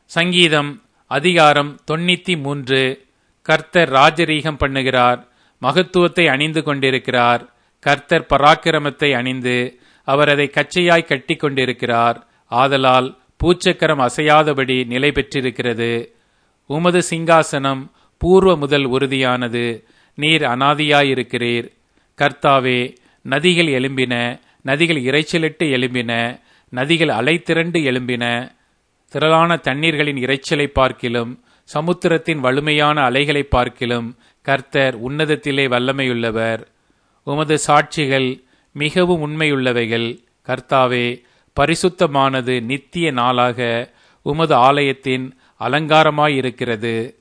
சங்கீதம் அதிகாரம் தொண்ணூத்தி மூன்று கர்த்தர் ராஜரீகம் பண்ணுகிறார் மகத்துவத்தை அணிந்து கொண்டிருக்கிறார் கர்த்தர் பராக்கிரமத்தை அணிந்து அவர் அதை கச்சையாய் கட்டி கொண்டிருக்கிறார் ஆதலால் பூச்சக்கரம் அசையாதபடி நிலை பெற்றிருக்கிறது உமது சிங்காசனம் பூர்வ முதல் உறுதியானது நீர் அனாதியாயிருக்கிறீர் கர்த்தாவே நதிகள் எழும்பின நதிகள் இறைச்சலிட்டு எழும்பின நதிகள் அலை திரண்டு எழும்பின திரளான தண்ணீர்களின் இரைச்சலை பார்க்கிலும் சமுத்திரத்தின் வலிமையான அலைகளை பார்க்கிலும் கர்த்தர் உன்னதத்திலே வல்லமையுள்ளவர் உமது சாட்சிகள் மிகவும் உண்மையுள்ளவைகள் கர்த்தாவே பரிசுத்தமானது நித்திய நாளாக உமது ஆலயத்தின் அலங்காரமாயிருக்கிறது